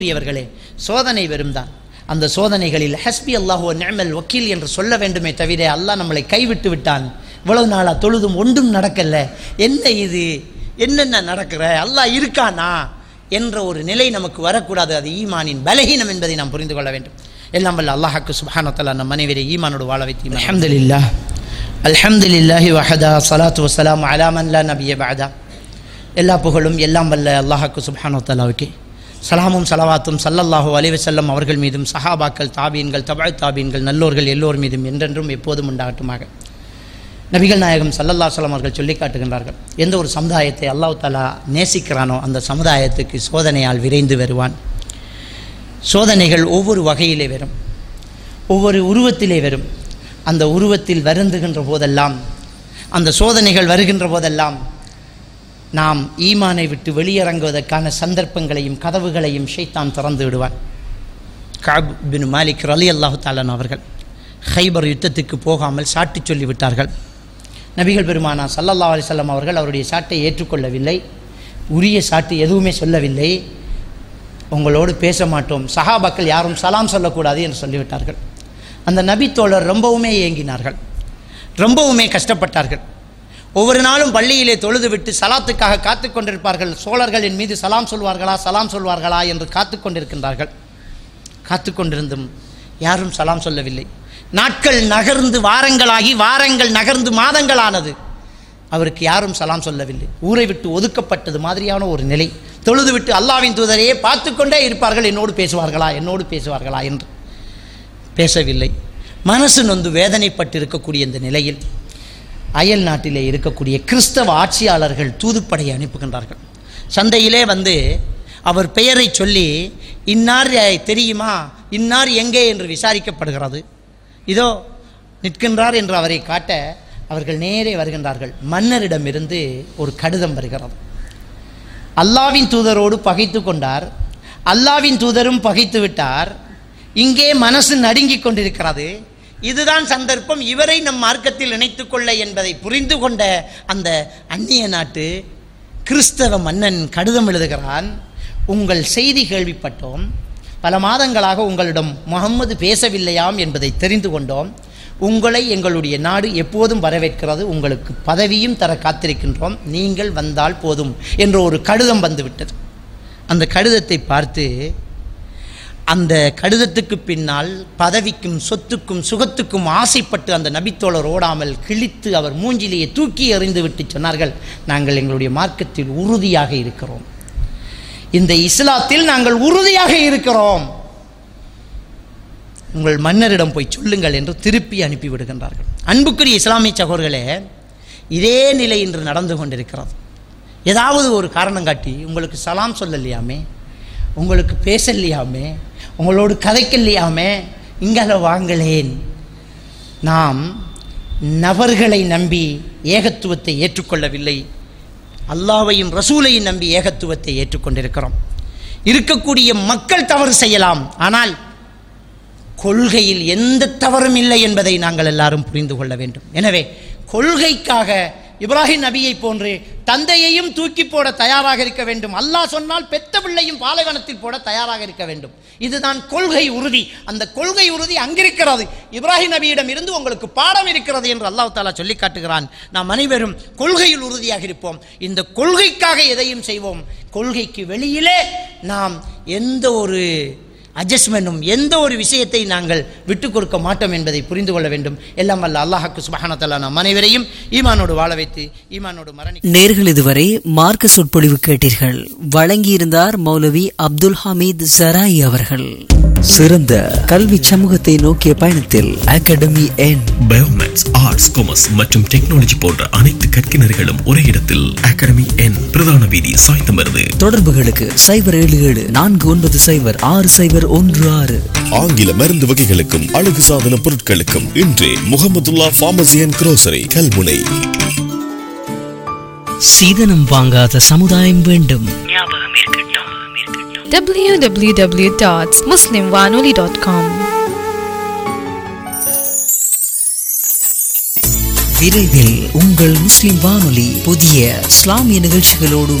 பெரியவர்களே சோதனை வெறும்தான் அந்த சோதனைகளில் ஹஸ்பி அல்லாஹு நிஅமல் வக்கீல் என்று சொல்ல வேண்டுமே தவிர அல்லாஹ் நம்மளை கைவிட்டு விட்டான் இவ்வளவு நாளா தொழுதும் ஒன்றும் நடக்கல என்ன இது என்னென்ன நடக்கிற அல்லாஹ் இருக்கானா என்ற ஒரு நிலை நமக்கு வரக்கூடாது அது ஈமானின் பலகீனம் என்பதை நாம் புரிந்து கொள்ள வேண்டும் எல்லாம் வல்ல அல்லாஹாக்கு சுபஹானத்தல்லா நம் மனைவரை ஈமானோடு வாழ வைத்து அல்ஹம்துலில்லாஹ் அல்ஹம்துலில்லாஹி வஹதா ஸலாத்து வஸ்ஸலாமு அலா மன் லா நபிய பஅதா எல்லா புகழும் எல்லாம் வல்ல அல்லாஹாக்கு சுபஹானத்தல்லாவுக்கு சலாமும் சலவாத்தும் சல்லல்லாஹு அலைஹி வஸல்லம் அவர்கள் மீதும் சஹாபாக்கள் தாபீன்கள் தபாய் தாபீன்கள் நல்லோர்கள் எல்லோர் மீதும் என்றென்றும் எப்போதும் உண்டாகட்டுமாக நபிகள் நாயகம் சல்லல்லா சலம் அவர்கள் சொல்லி காட்டுகின்றார்கள் எந்த ஒரு சமுதாயத்தை அல்லாஹ் தாலா நேசிக்கிறானோ அந்த சமுதாயத்துக்கு சோதனையால் விரைந்து வருவான் சோதனைகள் ஒவ்வொரு வகையிலே வரும் ஒவ்வொரு உருவத்திலே வரும் அந்த உருவத்தில் வருந்துகின்ற போதெல்லாம் அந்த சோதனைகள் வருகின்ற போதெல்லாம் நாம் ஈமானை விட்டு வெளியிறங்குவதற்கான சந்தர்ப்பங்களையும் கதவுகளையும் ஷைத்தான் திறந்து விடுவான் காப் பின் மாலிக் ரலி அல்லாஹு தாலன் அவர்கள் ஹைபர் யுத்தத்துக்கு போகாமல் சாட்டி சொல்லிவிட்டார்கள் நபிகள் பெருமானா சல்லல்லா அலிசல்லாம் அவர்கள் அவருடைய சாட்டை ஏற்றுக்கொள்ளவில்லை உரிய சாட்டு எதுவுமே சொல்லவில்லை உங்களோடு பேச மாட்டோம் சஹாபாக்கள் யாரும் சலாம் சொல்லக்கூடாது என்று சொல்லிவிட்டார்கள் அந்த நபி தோழர் ரொம்பவுமே ஏங்கினார்கள் ரொம்பவுமே கஷ்டப்பட்டார்கள் ஒவ்வொரு நாளும் பள்ளியிலே தொழுது விட்டு சலாத்துக்காக காத்து கொண்டிருப்பார்கள் சோழர்களின் மீது சலாம் சொல்வார்களா சலாம் சொல்வார்களா என்று காத்து கொண்டிருக்கின்றார்கள் காத்து கொண்டிருந்தும் யாரும் சலாம் சொல்லவில்லை நாட்கள் நகர்ந்து வாரங்களாகி வாரங்கள் நகர்ந்து மாதங்களானது அவருக்கு யாரும் சலாம் சொல்லவில்லை ஊரை விட்டு ஒதுக்கப்பட்டது மாதிரியான ஒரு நிலை தொழுது விட்டு அல்லாவின் தூதரையே பார்த்து கொண்டே இருப்பார்கள் என்னோடு பேசுவார்களா என்னோடு பேசுவார்களா என்று பேசவில்லை மனசு நொந்து வேதனைப்பட்டு இருக்கக்கூடிய இந்த நிலையில் அயல் நாட்டிலே இருக்கக்கூடிய கிறிஸ்தவ ஆட்சியாளர்கள் தூதுப்படையை அனுப்புகின்றார்கள் சந்தையிலே வந்து அவர் பெயரை சொல்லி இன்னார் தெரியுமா இன்னார் எங்கே என்று விசாரிக்கப்படுகிறது இதோ நிற்கின்றார் என்று அவரை காட்ட அவர்கள் நேரே வருகின்றார்கள் மன்னரிடமிருந்து ஒரு கடிதம் வருகிறது அல்லாவின் தூதரோடு பகைத்து கொண்டார் அல்லாவின் தூதரும் பகைத்து விட்டார் இங்கே மனசு நடுங்கிக் கொண்டிருக்கிறது இதுதான் சந்தர்ப்பம் இவரை நம் மார்க்கத்தில் இணைத்துக் கொள்ள என்பதை புரிந்து கொண்ட அந்த அந்நிய நாட்டு கிறிஸ்தவ மன்னன் கடிதம் எழுதுகிறான் உங்கள் செய்தி கேள்விப்பட்டோம் பல மாதங்களாக உங்களிடம் முகம்மது பேசவில்லையாம் என்பதை தெரிந்து கொண்டோம் உங்களை எங்களுடைய நாடு எப்போதும் வரவேற்கிறது உங்களுக்கு பதவியும் தர காத்திருக்கின்றோம் நீங்கள் வந்தால் போதும் என்ற ஒரு கடிதம் வந்துவிட்டது அந்த கடிதத்தை பார்த்து அந்த கடிதத்துக்கு பின்னால் பதவிக்கும் சொத்துக்கும் சுகத்துக்கும் ஆசைப்பட்டு அந்த நபித்தோழர் ஓடாமல் கிழித்து அவர் மூஞ்சிலேயே தூக்கி எறிந்து விட்டு சொன்னார்கள் நாங்கள் எங்களுடைய மார்க்கத்தில் உறுதியாக இருக்கிறோம் இந்த இஸ்லாத்தில் நாங்கள் உறுதியாக இருக்கிறோம் உங்கள் மன்னரிடம் போய் சொல்லுங்கள் என்று திருப்பி அனுப்பி விடுகின்றார்கள் அன்புக்குரிய இஸ்லாமிய சகோதர்களே இதே நிலை இன்று நடந்து கொண்டிருக்கிறது ஏதாவது ஒரு காரணம் காட்டி உங்களுக்கு சலாம் சொல்லலையாமே உங்களுக்கு பேசலையாமே உங்களோடு கதைக்கலையாமே இங்கே வாங்களேன் நாம் நபர்களை நம்பி ஏகத்துவத்தை ஏற்றுக்கொள்ளவில்லை அல்லாவையும் ரசூலையும் நம்பி ஏகத்துவத்தை ஏற்றுக்கொண்டிருக்கிறோம் இருக்கக்கூடிய மக்கள் தவறு செய்யலாம் ஆனால் கொள்கையில் எந்த தவறும் இல்லை என்பதை நாங்கள் எல்லாரும் புரிந்து கொள்ள வேண்டும் எனவே கொள்கைக்காக இப்ராஹிம் நபியை போன்று தந்தையையும் தூக்கி போட தயாராக இருக்க வேண்டும் அல்லாஹ் சொன்னால் பெத்த பிள்ளையும் பாலைவனத்தில் போட தயாராக இருக்க வேண்டும் இதுதான் கொள்கை உறுதி அந்த கொள்கை உறுதி அங்கிருக்கிறது இப்ராஹிம் நபியிடம் இருந்து உங்களுக்கு பாடம் இருக்கிறது என்று அல்லாஹ் தாலா சொல்லி காட்டுகிறான் நாம் அனைவரும் கொள்கையில் உறுதியாக இருப்போம் இந்த கொள்கைக்காக எதையும் செய்வோம் கொள்கைக்கு வெளியிலே நாம் எந்த ஒரு அட்ஜஸ்ட்மெண்ட்டும் எந்த ஒரு விஷயத்தை நாங்கள் விட்டு கொடுக்க மாட்டோம் என்பதை புரிந்து கொள்ள வேண்டும் எல்லாம் வல்ல அல்லாஹாக்கு சுபஹானத்தல்லா நம் அனைவரையும் ஈமானோடு வாழ வைத்து ஈமானோடு மரணி நேர்கள் இதுவரை மார்க்க சொற்பொழிவு கேட்டீர்கள் வழங்கியிருந்தார் மௌலவி அப்துல் ஹமீத் ஜராய் அவர்கள் சிறந்த கல்வி சமூகத்தை நோக்கிய பயணத்தில் அகாடமி என் பயோமேக்ஸ் ஆர்ட்ஸ் காமர்ஸ் மற்றும் டெக்னாலஜி போன்ற அனைத்து கற்கினர்களும் ஒரே இடத்தில் அகாடமி என் பிரதான வீதி சாய்ந்தமருது தொடர்புகளுக்கு சைபர் ஏழு ஏழு நான்கு ஒன்பது சைபர் ஆறு சைபர் ஒன்று ஆறு ஆங்கில மருந்து வகைகளுக்கும் அழகு சாதன பொருட்களுக்கும் இன்றே Mohamedullah pharmacy and grocery Kalmunai சீதனம் வாங்காத சமுதாயம் வேண்டும் www.muslimwanoli.com விரைவில் உங்கள் முஸ்லிம் வானொலி புதிய இஸ்லாமிய நிகழ்ச்சிகளோடு